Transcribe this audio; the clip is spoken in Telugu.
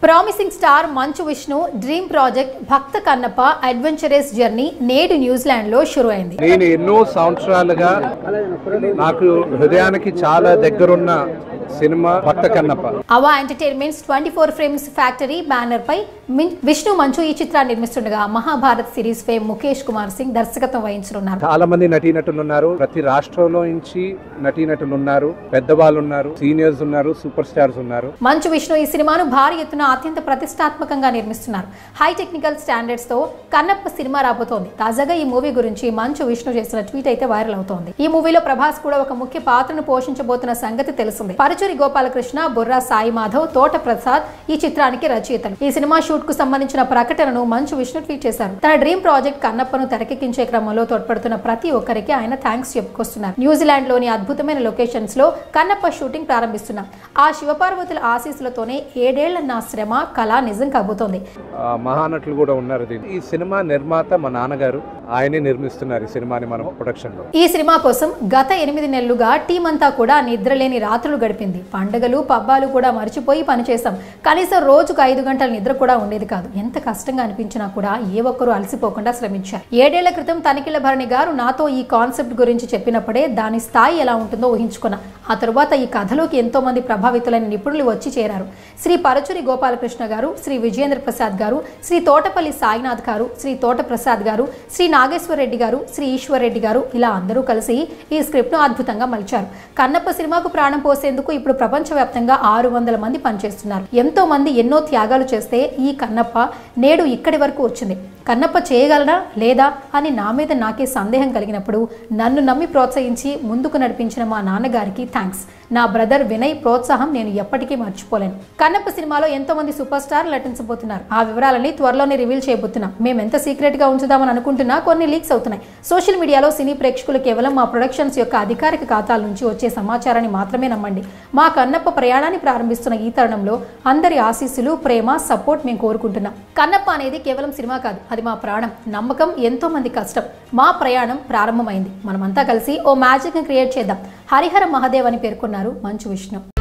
promising star Manchu Vishnu dream project Bhakta Kannappa adventurous journey నేడు న్యూజిలాండ్ లో షురు అయింది నేను ఎన్నో సంవత్సరాలుగా నాకు హృదయానికి చాలా దగ్గరున్న cinema Bhakta Kannappa Ava entertainments twenty four frames factory banner పై మిన్- విష్ణు మంచు ఈ చిత్రాన్ని నిర్మిస్తుండగా మహాభారత్ సిరీస్ ఫేమ్ ముఖేష్ కుమార్ సింగ్ దర్శకత్వం వహించనున్నారు చాలా మంది నటీనటులు ఉన్నారు ప్రతి రాష్ట్రంలో నుంచి నటీనటులు ఉన్నారు పెద్దవాళ్ళు ఉన్నారు సీనియర్స్ ఉన్నారు సూపర్ స్టార్స్ ఉన్నారు మంచు విష్ణు ఈ సినిమాను భారీ ఎత్తున అత్యంత ప్రతిష్టాత్మకంగా నిర్మిస్తున్నారు హై టెక్నికల్ స్టాండర్డ్స్ తో కన్నప్ప సినిమా రాబోతోంది తాజాగా ఈ మూవీ గురించి మంచు విష్ణు చేసిన ట్వీట్ అయితే వైరల్ అవుతోంది ఈ మూవీలో ప్రభాస్ కూడా ఒక ముఖ్య పాత్రను పోషించబోతున్న సంగతి తెలిసింది పరుచూరి గోపాలకృష్ణ బుర్రా సాయి మాధవ్ తోట ప్రసాద్ ఈ చిత్రానికి రచయితలు ఈ సినిమా షూట్ కు సంబంధించిన ప్రకటనను మంచు విష్ణు ట్వీట్ చేశారు తన డ్రీమ్ ప్రాజెక్ట్ కన్నప్పను తెరకెక్కించే క్రమంలో తోడ్పడుతున్న ప్రతి ఒక్కరికి ఆయన థ్యాంక్స్ చెప్పుకొస్తున్నారు న్యూజిలాండ్ లోని అద్భుతమైన లొకేషన్స్ లో కన్నప్ప షూటింగ్ ప్రారంభిస్తున్నాం ఆ శివపార్వతుల ఆశీస్సులతోనే ఏడేళ్ల నా శ్రమ కళ నిజం కాబోతోంది ఆ, మహానటులు కూడా ఉన్నారు దీన్ని ఈ సినిమా నిర్మాత మా నాన్నగారు ఆయనే నిర్మిస్తున్నారు ఈ సినిమాని మనం ప్రొడక్షన్ లో ఈ సినిమా కోసం గత ఎనిమిది నెలలుగా టీం అంతా కూడా నిద్రలేని రాత్రులు గడిపింది పండుగలు పబ్బాలు కూడా మర్చిపోయి పనిచేశాం కనీసం రోజుకు ఐదు గంటల నిద్ర కూడా ఉండేది కాదు ఎంత కష్టంగా అనిపించినా కూడా ఏ ఒక్కరూ అలసిపోకుండా శ్రమించారు ఏడేళ్ల క్రితం తనిఖీల భరణి గారు నాతో ఈ కాన్సెప్ట్ గురించి చెప్పినప్పుడే దాని స్థాయి ఎలా ఉంటుందో ఊహించుకున్నా ఆ తరువాత ఈ కథలోకి ఎంతో మంది ప్రభావితులైన నిపుణులు వచ్చి చేరారు శ్రీ పరచురి గోపాలకృష్ణ గారు శ్రీ విజయేంద్ర ప్రసాద్ గారు శ్రీ తోటపల్లి సాయినాథ్ గారు శ్రీ తోట ప్రసాద్ గారు శ్రీ నాగేశ్వర రెడ్డి గారు శ్రీ ఈశ్వర్ రెడ్డి గారు ఇలా అందరూ కలిసి ఈ స్క్రిప్ట్ను అద్భుతంగా మలిచారు కన్నప్ప సినిమాకు ప్రాణం పోసేందుకు ఇప్పుడు ప్రపంచవ్యాప్తంగా ఆరు వందల మంది పనిచేస్తున్నారు ఎంతో మంది ఎన్నో త్యాగాలు చేస్తే ఈ కన్నప్ప నేడు ఇక్కడి వరకు వచ్చింది కన్నప్ప చేయగలరా లేదా అని నా మీద నాకే సందేహం కలిగినప్పుడు నన్ను నమ్మి ప్రోత్సహించి ముందుకు నడిపించిన మా నాన్నగారికి థ్యాంక్స్ నా బ్రదర్ వినయ్ ప్రోత్సాహం నేను ఎప్పటికీ మర్చిపోలేను కన్నప్ప సినిమాలో ఎంతో మంది సూపర్ స్టార్ నటించబోతున్నారు ఆ వివరాలని త్వరలోనే రివీల్ చేయబోతున్నాం మేము ఎంత సీక్రెట్ గా ఉంచుదామని అనుకుంటున్నా కొన్ని లీక్స్ అవుతున్నాయి సోషల్ మీడియాలో సినీ ప్రేక్షకులు కేవలం మా ప్రొడక్షన్స్ యొక్క అధికారిక ఖాతాల నుంచి వచ్చే సమాచారాన్ని మాత్రమే నమ్మండి మా కన్నప్ప ప్రయాణాన్ని ప్రారంభిస్తున్న ఈ తరుణంలో అందరి ఆశీస్సులు ప్రేమ సపోర్ట్ మేము కోరుకుంటున్నాం కన్నప్ప అనేది కేవలం సినిమా కాదు అది మా ప్రాణం నమ్మకం ఎంతో మంది కష్టం మా ప్రయాణం ప్రారంభమైంది మనమంతా కలిసి ఓ మ్యాజిక్ ని క్రియేట్ చేద్దాం హరిహర మహాదేవ్ అని పేర్కొన్నారు మంచు విష్ణు